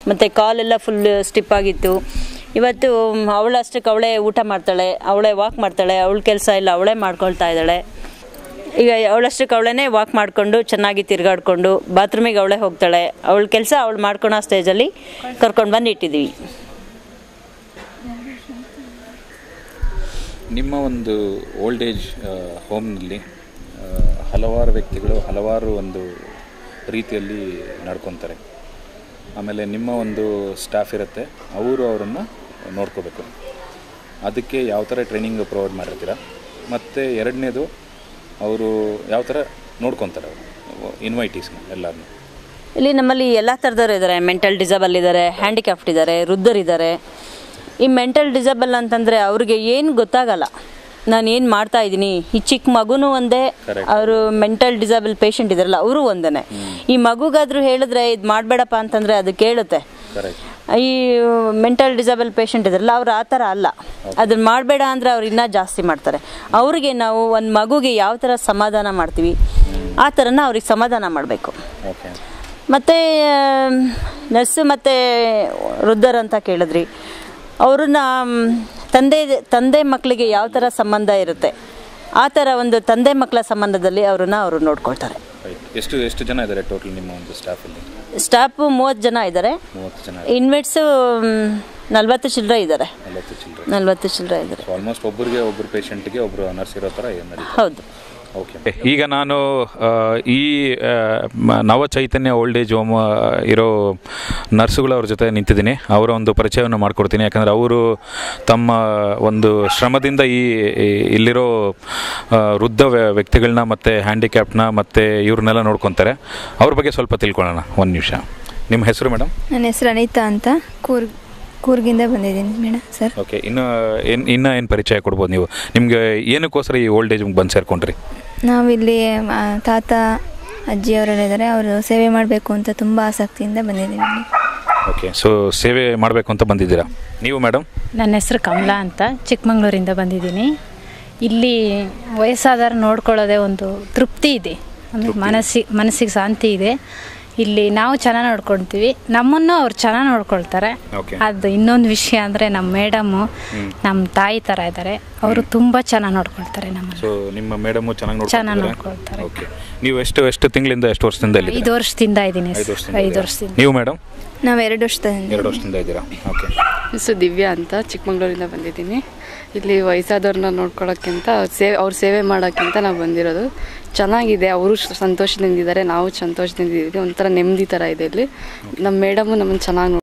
ಮತ್ತು ಕಾಲೆಲ್ಲ ಫುಲ್ ಸ್ಟಿಪ್ ಆಗಿತ್ತು ಇವತ್ತು ಅವಳಷ್ಟಕ್ಕೆ ಅವಳೇ ಊಟ ಮಾಡ್ತಾಳೆ ಅವಳೇ ವಾಕ್ ಮಾಡ್ತಾಳೆ ಅವಳ ಕೆಲಸ ಎಲ್ಲ ಅವಳೇ ಮಾಡ್ಕೊಳ್ತಾ ಇದ್ದಾಳೆ ಈಗ ಅವಳಷ್ಟಕ್ಕೆ ಅವಳೇ ವಾಕ್ ಮಾಡಿಕೊಂಡು ಚೆನ್ನಾಗಿ ತಿರುಗಾಡ್ಕೊಂಡು ಬಾತ್ರೂಮಿಗೆ ಅವಳೇ ಹೋಗ್ತಾಳೆ ಅವಳ ಕೆಲಸ ಅವಳು ಮಾಡ್ಕೊಳೋ ಸ್ಟೇಜಲ್ಲಿ ಕರ್ಕೊಂಡು ಬಂದು ಇಟ್ಟಿದ್ದೀವಿ ನಿಮ್ಮ ಒಂದು ಓಲ್ಡ್ ಏಜ್ ಹೋಮ್ನಲ್ಲಿ ಹಲವಾರು ವ್ಯಕ್ತಿಗಳು ಹಲವಾರು ಒಂದು ರೀತಿಯಲ್ಲಿ ನಡ್ಕೊತಾರೆ ಆಮೇಲೆ ನಿಮ್ಮ ಒಂದು ಸ್ಟಾಫ್ ಇರುತ್ತೆ ಅವರು ಅವರನ್ನು ನೋಡ್ಕೋಬೇಕು ಅದಕ್ಕೆ ಯಾವ ಥರ ಟ್ರೈನಿಂಗ್ ಪ್ರೊವೈಡ್ ಮಾಡಿರ್ತೀರ ಮತ್ತು ಎರಡನೇದು ಅವರು ಯಾವ ಥರ ನೋಡ್ಕೊತಾರೆ ಅವರು ಇನ್ವೈಟೀಸ್ನ ಎಲ್ಲರನ್ನೂ ಇಲ್ಲಿ ನಮ್ಮಲ್ಲಿ ಎಲ್ಲ ಥರದವ್ರು ಇದ್ದಾರೆ ಮೆಂಟಲ್ ಡಿಸಬಲ್ ಇದ್ದಾರೆ ಹ್ಯಾಂಡಿಕ್ಯಾಫ್ಟ್ ಇದ್ದಾರೆ ವೃದ್ಧರಿದ್ದಾರೆ ಈ ಮೆಂಟಲ್ ಡಿಸಬಲ್ ಅಂತಂದರೆ ಅವ್ರಿಗೆ ಏನು ಗೊತ್ತಾಗಲ್ಲ ನಾನು ಏನು ಮಾಡ್ತಾ ಇದ್ದೀನಿ ಈ ಚಿಕ್ಕ ಮಗುನೂ ಒಂದೇ ಅವರು ಮೆಂಟಲ್ ಡಿಸಬಲ್ ಪೇಷಂಟ್ ಇದಾರಲ್ಲ ಅವರು ಒಂದೇ ಈ ಮಗುಗಾದ್ರೂ ಹೇಳಿದ್ರೆ ಇದು ಮಾಡಬೇಡಪ್ಪ ಅಂತಂದರೆ ಅದು ಕೇಳುತ್ತೆ ಕರೆಕ್ಟ್ ಈ ಮೆಂಟಲ್ ಡಿಸಬಲ್ ಪೇಷಂಟ್ ಇದಾರಲ್ಲ ಅವ್ರು ಆ ಥರ ಅಲ್ಲ ಅದನ್ನ ಮಾಡಬೇಡ ಅಂದರೆ ಅವ್ರು ಇನ್ನೂ ಜಾಸ್ತಿ ಮಾಡ್ತಾರೆ ಅವ್ರಿಗೆ ನಾವು ಒಂದು ಮಗುಗೆ ಯಾವ ಥರ ಸಮಾಧಾನ ಮಾಡ್ತೀವಿ ಆ ಥರನ ಅವ್ರಿಗೆ ಸಮಾಧಾನ ಮಾಡಬೇಕು ಓಕೆ ಮತ್ತು ನರ್ಸು ಮತ್ತು ವೃದ್ಧರು ಅಂತ ಕೇಳಿದ್ರಿ ಅವ್ರನ್ನ ಮ್, ತಂದೆ ತಂದೆ ಮಕ್ಕಳಿಗೆ ಯಾವ ಥರ ಸಂಬಂಧ ಇರುತ್ತೆ ಆ ಥರ ಒಂದು ತಂದೆ ಮಕ್ಕಳ ಸಂಬಂಧದಲ್ಲಿ ಅವ್ರನ್ನ ಅವರು ನೋಡ್ಕೊಳ್ತಾರೆ ರೈಟ್ ಎಷ್ಟು ಎಷ್ಟು ಜನ ಇದ್ದಾರೆ ಟೋಟಲ್ ನಿಮ್ಮ ಒಂದು ಸ್ಟಾಫಲ್ಲಿ ಸ್ಟಾಫು ಮೂವತ್ತು ಜನ ಇದ್ದಾರೆ ಮೂವತ್ತು ಜನ ಇನ್ಮೇಟ್ಸು ನಲ್ವತ್ತು ಚಿಲ್ಲರೆ ಇದ್ದಾರೆ ನಲವತ್ತು ಚಿಲ್ಲರೆ ನಲ್ವತ್ತು ಚಿಲ್ಲರೆ ಇದ್ದಾರೆ ಸೊ ಆಲ್ಮೋಸ್ಟ್ ಒಬ್ಬರಿಗೆ ಒಬ್ಬರು ಪೇಷಂಟ್ಗೆ ಒಬ್ಬರು ನರ್ಸ್ ಇರೋ ಥರ ಏನು ನಡೀತದೆ ಹೌದು ಓಕೆ ಈಗ ನಾನು ಆ, ಈ ಆ, ಮ- ನವ ಚೈತನ್ಯ ಓಲ್ಡ್ ಏಜ್ ಹೋಮ್ ಇರೋ ನರ್ಸುಗಳು ಅವ್ರ ಜೊತೆ ನಿಂತಿದ್ದೀನಿ ಅವರ ಒಂದು ಪರಿಚಯವನ್ನು ಮಾಡಿಕೊಡ್ತೀನಿ ಯಾಕಂದರೆ ಅವರು ತಮ್ಮ ಒಂದು ಶ್ರಮದಿಂದ ಈ ಈ- ಇಲ್ಲಿರೋ ಆ, ವೃದ್ಧ ವ್ಯ- ವ್ಯಕ್ತಿಗಳನ್ನ ಮತ್ತು ಹ್ಯಾಂಡಿಕ್ಯಾಪ್ನ ಮತ್ತು ಇವ್ರನ್ನೆಲ್ಲ ನೋಡ್ಕೊತಾರೆ ಅವ್ರ ಬಗ್ಗೆ ಸ್ವಲ್ಪ ತಿಳ್ಕೊಳ್ಳೋಣ ಒಂದು ನಿಮಿಷ ನಿಮ್ಮ ಹೆಸರು ಮೇಡಮ್ ನನ್ನ ಹೆಸರು ಅನಿತಾ ಅಂತ ಕೂರ್ಗ್ ಕೂರ್ಗಿಂದ ಬಂದಿದ್ದೀನಿ ಮೇಡಮ್ ಸರ್ ಓಕೆ ಇನ್ನು ಏನು ಇನ್ನೂ ಏನು ಪರಿಚಯ ಕೊಡ್ಬೋದು ನೀವು ನಿಮಗೆ ಏನಕ್ಕೋಸ್ಕರ ಈ ಓಲ್ಡ್ ಏಜ್ ಬಂದು ಸೇರ್ಕೊಂಡ್ರಿ ನಾವಿಲ್ಲಿ ಆ, ತಾತ ಅಜ್ಜಿಯವರೆಲ್ಲ ಇದ್ದಾರೆ ಅವರು ಸೇವೆ ಮಾಡಬೇಕು ಅಂತ ತುಂಬ ಆಸಕ್ತಿಯಿಂದ ಬಂದಿದ್ದೀವಿ ಓಕೆ ಸೊ ಸೇವೆ ಮಾಡಬೇಕು ಅಂತ ಬಂದಿದ್ದೀರಾ ನೀವು ಮೇಡಮ್ ನನ್ನ ಹೆಸರು ಕಮಲಾ ಅಂತ ಚಿಕ್ಕಮಂಗ್ಳೂರಿಂದ ಬಂದಿದ್ದೀನಿ ಇಲ್ಲಿ ವಯಸ್ಸಾದವ್ರು ನೋಡ್ಕೊಳ್ಳೋದೇ ಒಂದು ತೃಪ್ತಿ ಇದೆ ಅಂದರೆ ಮನಸ್ಸಿಗೆ ಮನಸ್ಸಿಗೆ ಶಾಂತಿ ಇದೆ ಇಲ್ಲಿ ನಾವು ಚೆನ್ನಾಗಿ ನೋಡ್ಕೊಳ್ತೀವಿ ನಮ್ಮನ್ನು ಅವ್ರು ಚೆನ್ನಾಗಿ ನೋಡ್ಕೊಳ್ತಾರೆ Okay. ಅದು ಇನ್ನೊಂದು ವಿಷಯ ಅಂದರೆ ನಮ್ಮ ಮೇಡಮ್ಮು ನಮ್ಮ ತಾಯಿ ಥರ ಇದ್ದಾರೆ ಅವರು ತುಂಬ ಚೆನ್ನಾಗಿ ನೋಡ್ಕೊಳ್ತಾರೆ ನಮ್ಮನ್ನು ಸೊ ನಿಮ್ಮ ಮೇಡಮು ಚೆನ್ನಾಗಿ ಚೆನ್ನಾಗಿ ನೋಡ್ಕೊಳ್ತಿದ್ದಾರೆ ನೋಡ್ಕೊಳ್ತಾರೆ ಓಕೆ ನೀವು ಎಷ್ಟು ಎಷ್ಟು ತಿಂಗಳಿಂದ ಎಷ್ಟು ವರ್ಷದಿಂದ ಇಲ್ಲಿ ಐದು ವರ್ಷದಿಂದ ಇದ್ದೀನಿ ಐದು ವರ್ಷದಿಂದ ಐದು ಇದ್ದೀರಾ? ವರ್ಷದಿಂದ ನೀವು ಮೇಡಮ್ ನಾವು ಎರಡು ವರ್ಷದಿಂದ ಎರಡು ವರ್ಷದಿಂದ ಇದ್ದೀರಾ ಓಕೆ ಹೆಸರು ದಿವ್ಯಾ ಅಂತ ಚಿಕ್ಕಮಂಗ್ಳೂರಿಂದ ಬಂದಿದ್ದೀನಿ ಇಲ್ಲಿ ವಯಸ್ಸಾದವ್ರನ್ನ ನೋಡ್ಕೊಳ್ಳೋಕ್ಕಿಂತ ಸೇವೆ ಅವ್ರ ಸೇವೆ ಮಾಡೋಕ್ಕಿಂತ ನಾವು ಬಂದಿರೋದು ಚೆನ್ನಾಗಿದೆ ಅವರು ಸಂತೋಷದಿಂದಿದ್ದಾರೆ ನಾವು ಸಂತೋಷದಿಂದ ಇದ್ದೀವಿ ಒಂಥರ ನೆಮ್ಮದಿ ಥರ ಇದೆ ಇಲ್ಲಿ ನಮ್ಮ ಮೇಡಮು ನಮ್ಮನ್ನು ಚೆನ್ನಾಗಿ